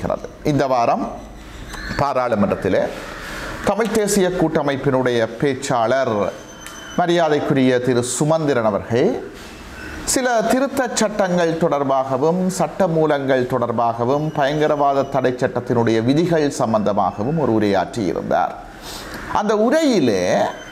ஆரம்பிக்கிறது இந்த வாரம் பாராளுமன்றத்திலே தமிழ் தேசிய கூட்டமைப்பினுடைய பேச்சாளர் மரியாதைக்குரிய திரு சுமந்திரன் அவர்கள் சில திருத்தச் சட்டங்கள் தொடர்பாகவும் சட்ட மூலங்கள் தொடர்பாகவும் பயங்கரவாத தடை சட்டத்தினுடைய விதிகள் சம்பந்தமாகவும் ஒரு உரையாற்றி இருந்தார் அந்த உரையிலே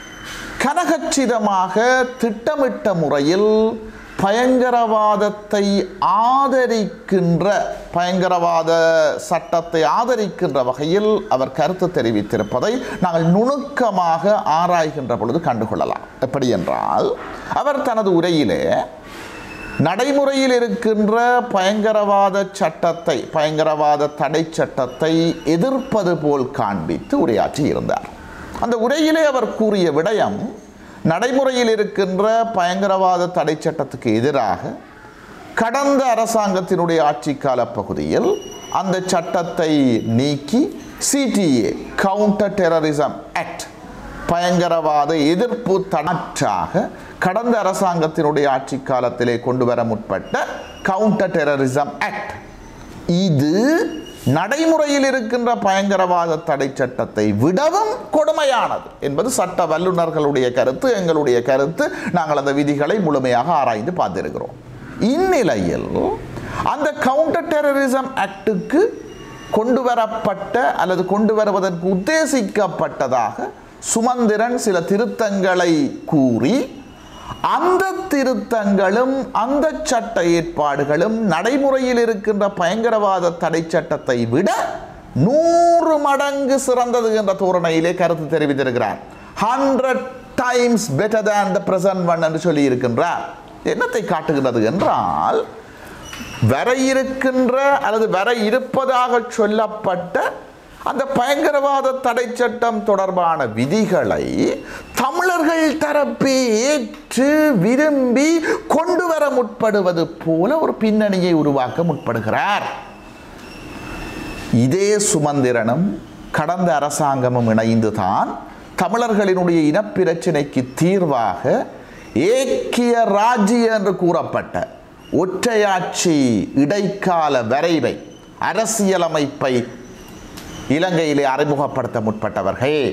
கனகச்சிதமாக திட்டமிட்ட முறையில் பயங்கரவாதத்தை ஆதரிக்கின்ற பயங்கரவாத சட்டத்தை ஆதரிக்கின்ற வகையில் அவர் கருத்து தெரிவித்திருப்பதை நாங்கள் நுணுக்கமாக ஆராய்கின்ற பொழுது கண்டுகொள்ளலாம் எப்படி என்றால் அவர் தனது உரையிலே நடைமுறையில் இருக்கின்ற பயங்கரவாத சட்டத்தை பயங்கரவாத தடை சட்டத்தை எதிர்ப்பது போல் காண்பித்து உரையாற்றி இருந்தார் அந்த உரையிலே அவர் கூறிய விடயம் நடைமுறையில் இருக்கின்ற பயங்கரவாத தடை சட்டத்துக்கு எதிராக கடந்த அரசாங்கத்தினுடைய ஆட்சி கால பகுதியில் அந்த சட்டத்தை நீக்கி சிடிஏ கவுண்டர் டெரரிசம் ஆக்ட் பயங்கரவாத எதிர்ப்பு தனற்றாக கடந்த அரசாங்கத்தினுடைய ஆட்சி காலத்திலே கொண்டு வர முற்பட்ட கவுண்டர் டெரரிசம் ஆக்ட் இது நடைமுறையில் இருக்கின்ற பயங்கரவாத தடை சட்டத்தை விடவும் கொடுமையானது என்பது சட்ட வல்லுநர்களுடைய கருத்து எங்களுடைய கருத்து நாங்கள் அந்த விதிகளை முழுமையாக ஆராய்ந்து பார்த்திருக்கிறோம் இந்நிலையில் அந்த கவுண்டர் டெரரிசம் ஆக்டுக்கு கொண்டு வரப்பட்ட அல்லது கொண்டு வருவதற்கு உத்தேசிக்கப்பட்டதாக சுமந்திரன் சில திருத்தங்களை கூறி அந்த திருத்தங்களும் அந்த சட்ட ஏற்பாடுகளும் நடைமுறையில் இருக்கின்ற பயங்கரவாத தடை சட்டத்தை விட நூறு மடங்கு சிறந்தது என்ற தோரணையிலே கருத்து தெரிவித்திருக்கிறார் hundred times better than the present one என்று சொல்லி இருக்கின்றார் என்னத்தை காட்டுகிறது என்றால் வர இருக்கின்ற அல்லது வர இருப்பதாக சொல்லப்பட்ட அந்த பயங்கரவாத தடை சட்டம் தொடர்பான விதிகளை தமிழர்கள் தரப்பே ஏற்று விரும்பி கொண்டு வர முற்படுவது போல ஒரு பின்னணியை உருவாக்க முற்படுகிறார் இதே சுமந்திரனும் கடந்த அரசாங்கமும் இணைந்துதான் தமிழர்களினுடைய இனப்பிரச்சினைக்கு தீர்வாக ஏக்கிய ராஜ்ய என்று கூறப்பட்ட ஒற்றையாட்சி இடைக்கால வரைவை அரசியலமைப்பை இலங்கையிலே அறிமுகப்படுத்த முற்பட்டவர்கள்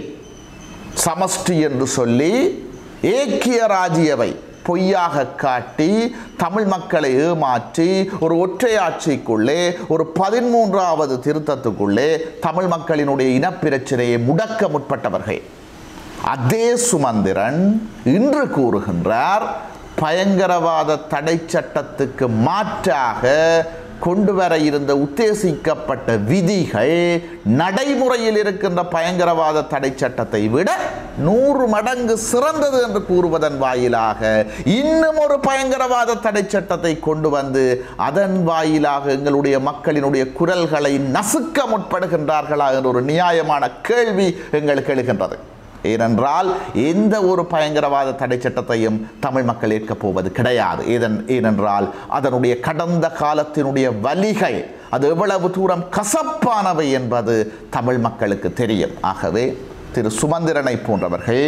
சமஷ்டி என்று சொல்லி ஏக்கிய ராஜ்யவை பொய்யாக காட்டி தமிழ் மக்களை ஏமாற்றி ஒரு ஒற்றையாட்சிக்குள்ளே ஒரு பதிமூன்றாவது திருத்தத்துக்குள்ளே தமிழ் மக்களினுடைய இனப்பிரச்சனையை முடக்க முற்பட்டவர்கள் அதே சுமந்திரன் இன்று கூறுகின்றார் பயங்கரவாத தடை சட்டத்துக்கு மாற்றாக கொண்டு வர இருந்த உத்தேசிக்கப்பட்ட விதிகள் நடைமுறையில் இருக்கின்ற பயங்கரவாத தடை சட்டத்தை விட நூறு மடங்கு சிறந்தது என்று கூறுவதன் வாயிலாக இன்னும் ஒரு பயங்கரவாத தடை சட்டத்தை கொண்டு வந்து அதன் வாயிலாக எங்களுடைய மக்களினுடைய குரல்களை நசுக்க முற்படுகின்றார்களா என்ற ஒரு நியாயமான கேள்வி எங்களுக்கு எழுகின்றது ஏனென்றால் எந்த ஒரு பயங்கரவாத தடை சட்டத்தையும் தமிழ் மக்கள் ஏற்கப் போவது கிடையாது ஏதன் ஏனென்றால் அதனுடைய கடந்த காலத்தினுடைய வலிகை அது எவ்வளவு தூரம் கசப்பானவை என்பது தமிழ் மக்களுக்கு தெரியும் ஆகவே திரு சுமந்திரனை போன்றவர்கள்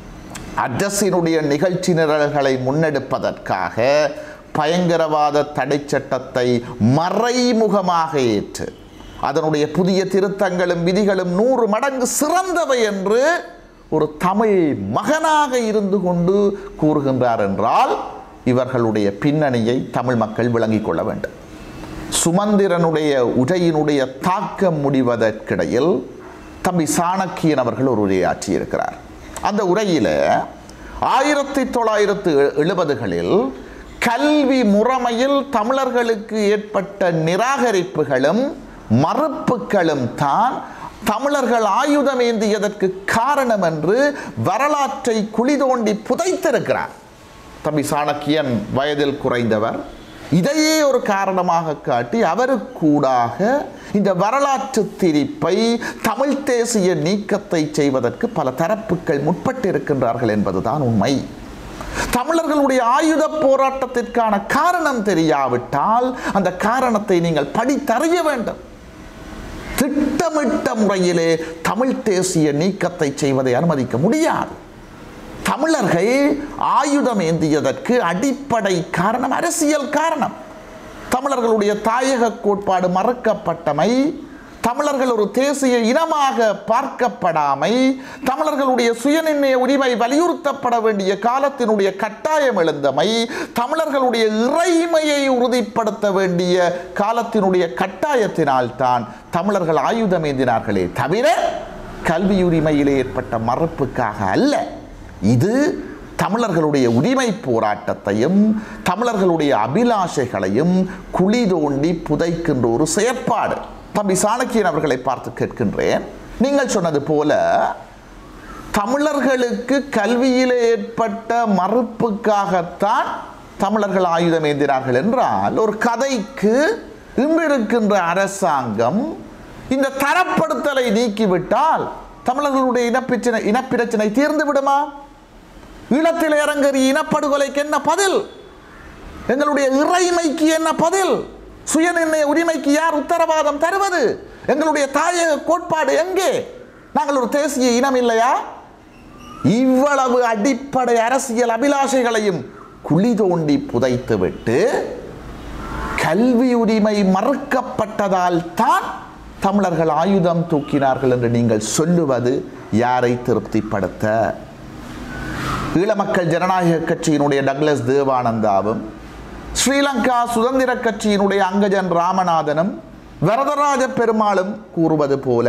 அரசினுடைய நிகழ்ச்சி நிரல்களை முன்னெடுப்பதற்காக பயங்கரவாத தடை சட்டத்தை மறைமுகமாக ஏற்று அதனுடைய புதிய திருத்தங்களும் விதிகளும் நூறு மடங்கு சிறந்தவை என்று ஒரு தமிழ் மகனாக இருந்து கொண்டு கூறுகின்றார் என்றால் இவர்களுடைய பின்னணியை தமிழ் மக்கள் விளங்கிக் கொள்ள வேண்டும் சுமந்திரனுடைய உரையினுடைய தாக்கம் முடிவதற்கிடையில் தம்பி சாணக்கியன் அவர்கள் ஒரு உரையாற்றி இருக்கிறார் அந்த உரையில் ஆயிரத்தி தொள்ளாயிரத்து எழுபதுகளில் கல்வி முறைமையில் தமிழர்களுக்கு ஏற்பட்ட நிராகரிப்புகளும் மறுப்புகளும் தான் தமிழர்கள் ஆயுதம் ஏந்தியதற்கு காரணம் என்று வரலாற்றை குழி தோண்டி புதைத்திருக்கிறார் தம்பி சாணக்கியன் வயதில் குறைந்தவர் இதையே ஒரு காரணமாக காட்டி அவருக்கூடாக இந்த வரலாற்று திரிப்பை தமிழ் தேசிய நீக்கத்தை செய்வதற்கு பல தரப்புகள் முற்பட்டிருக்கின்றார்கள் என்பதுதான் உண்மை தமிழர்களுடைய ஆயுத போராட்டத்திற்கான காரணம் தெரியாவிட்டால் அந்த காரணத்தை நீங்கள் படித்தறிய வேண்டும் திட்டமிட்ட முறையிலே தமிழ் தேசிய நீக்கத்தை செய்வதை அனுமதிக்க முடியாது தமிழர்கள் ஆயுதம் ஏந்தியதற்கு அடிப்படை காரணம் அரசியல் காரணம் தமிழர்களுடைய தாயக கோட்பாடு மறக்கப்பட்டமை தமிழர்கள் ஒரு தேசிய இனமாக பார்க்கப்படாமை தமிழர்களுடைய சுயநிர்ணய உரிமை வலியுறுத்தப்பட வேண்டிய காலத்தினுடைய கட்டாயம் எழுந்தமை தமிழர்களுடைய இறைமையை உறுதிப்படுத்த வேண்டிய காலத்தினுடைய கட்டாயத்தினால் தான் தமிழர்கள் ஆயுதம் ஏந்தினார்களே தவிர கல்வி உரிமையிலே ஏற்பட்ட மறுப்புக்காக அல்ல இது தமிழர்களுடைய உரிமை போராட்டத்தையும் தமிழர்களுடைய அபிலாஷைகளையும் குழி தோண்டி புதைக்கின்ற ஒரு செயற்பாடு தம்பி சாணக்கியன் அவர்களை பார்த்து கேட்கின்றேன் நீங்கள் சொன்னது போல தமிழர்களுக்கு கல்வியிலே ஏற்பட்ட மறுப்புக்காகத்தான் தமிழர்கள் ஆயுதம் ஏந்தினார்கள் என்றால் ஒரு கதைக்கு இன்று இருக்கின்ற அரசாங்கம் இந்த தரப்படுத்தலை நீக்கிவிட்டால் தமிழர்களுடைய இனப்பிரச்சனை இனப்பிரச்சனை தீர்ந்து விடுமா ஈழத்தில் இறங்கறிய இனப்படுகொலைக்கு என்ன பதில் எங்களுடைய இறைமைக்கு என்ன பதில் சுயநிர்ணய உரிமைக்கு யார் உத்தரவாதம் தருவது எங்களுடைய தாயக கோட்பாடு எங்கே நாங்கள் ஒரு தேசிய இனம் இல்லையா இவ்வளவு அடிப்படை அரசியல் அபிலாஷைகளையும் குழி தோண்டி புதைத்துவிட்டு கல்வி உரிமை மறுக்கப்பட்டதால் தான் தமிழர்கள் ஆயுதம் தூக்கினார்கள் என்று நீங்கள் சொல்லுவது யாரை திருப்திப்படுத்த ஈழமக்கள் ஜனநாயக கட்சியினுடைய டக்ளஸ் தேவானந்தாவும் ஸ்ரீலங்கா சுதந்திர கட்சியினுடைய அங்கஜன் ராமநாதனும் வரதராஜ பெருமாளும் கூறுவது போல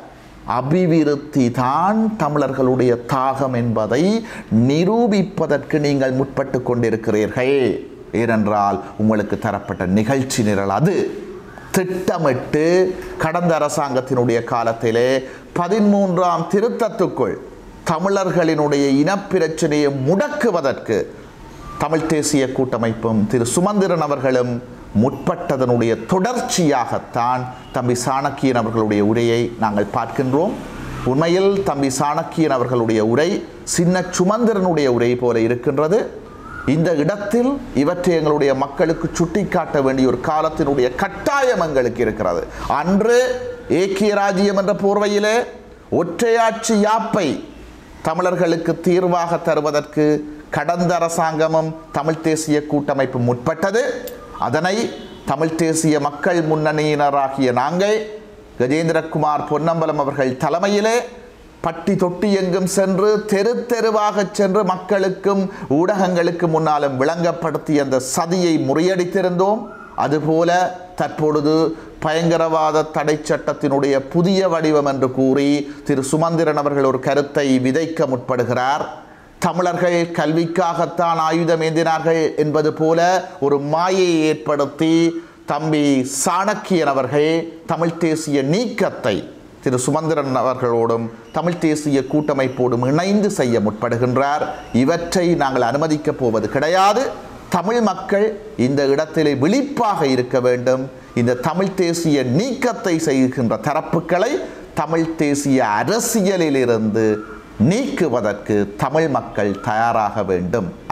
அபிவிருத்தி தான் தமிழர்களுடைய தாகம் என்பதை நிரூபிப்பதற்கு நீங்கள் முற்பட்டு கொண்டிருக்கிறீர்கள் ஏனென்றால் உங்களுக்கு தரப்பட்ட நிகழ்ச்சி நிரல் அது திட்டமிட்டு கடந்த அரசாங்கத்தினுடைய காலத்திலே பதிமூன்றாம் திருத்தத்துக்குள் தமிழர்களினுடைய இனப்பிரச்சனையை முடக்குவதற்கு தமிழ் தேசிய கூட்டமைப்பும் திரு சுமந்திரன் அவர்களும் முற்பட்டதனுடைய தொடர்ச்சியாகத்தான் தம்பி சாணக்கியன் அவர்களுடைய உரையை நாங்கள் பார்க்கின்றோம் உண்மையில் தம்பி சாணக்கியன் அவர்களுடைய உரை சின்ன சுமந்திரனுடைய உரை போல இருக்கின்றது இந்த இடத்தில் இவற்றை எங்களுடைய மக்களுக்கு சுட்டிக்காட்ட வேண்டிய ஒரு காலத்தினுடைய கட்டாயம் எங்களுக்கு இருக்கிறது அன்று ஏக்கிய ராஜ்யம் என்ற போர்வையிலே ஒற்றையாட்சி யாப்பை தமிழர்களுக்கு தீர்வாக தருவதற்கு கடந்த அரசாங்கமும் தமிழ் தேசிய கூட்டமைப்பு முற்பட்டது அதனை தமிழ் தேசிய மக்கள் முன்னணியினராகிய நாங்கள் கஜேந்திரகுமார் பொன்னம்பலம் அவர்கள் தலைமையிலே பட்டி தொட்டி எங்கும் சென்று தெரு தெருவாக சென்று மக்களுக்கும் ஊடகங்களுக்கு முன்னாலும் விளங்கப்படுத்தி அந்த சதியை முறியடித்திருந்தோம் அதுபோல தற்பொழுது பயங்கரவாத தடை சட்டத்தினுடைய புதிய வடிவம் என்று கூறி திரு சுமந்திரன் அவர்கள் ஒரு கருத்தை விதைக்க முற்படுகிறார் தமிழர்கள் கல்விக்காகத்தான் ஆயுதம் ஏந்தினார்கள் என்பது போல ஒரு மாயை ஏற்படுத்தி தம்பி சாணக்கியன் அவர்கள் தமிழ் தேசிய நீக்கத்தை திரு சுமந்திரன் அவர்களோடும் தமிழ் தேசிய கூட்டமைப்போடும் இணைந்து செய்ய முற்படுகின்றார் இவற்றை நாங்கள் அனுமதிக்கப் போவது கிடையாது தமிழ் மக்கள் இந்த இடத்திலே விழிப்பாக இருக்க வேண்டும் இந்த தமிழ் தேசிய நீக்கத்தை செய்கின்ற தரப்புகளை தமிழ் தேசிய அரசியலிலிருந்து நீக்குவதற்கு தமிழ் மக்கள் தயாராக வேண்டும்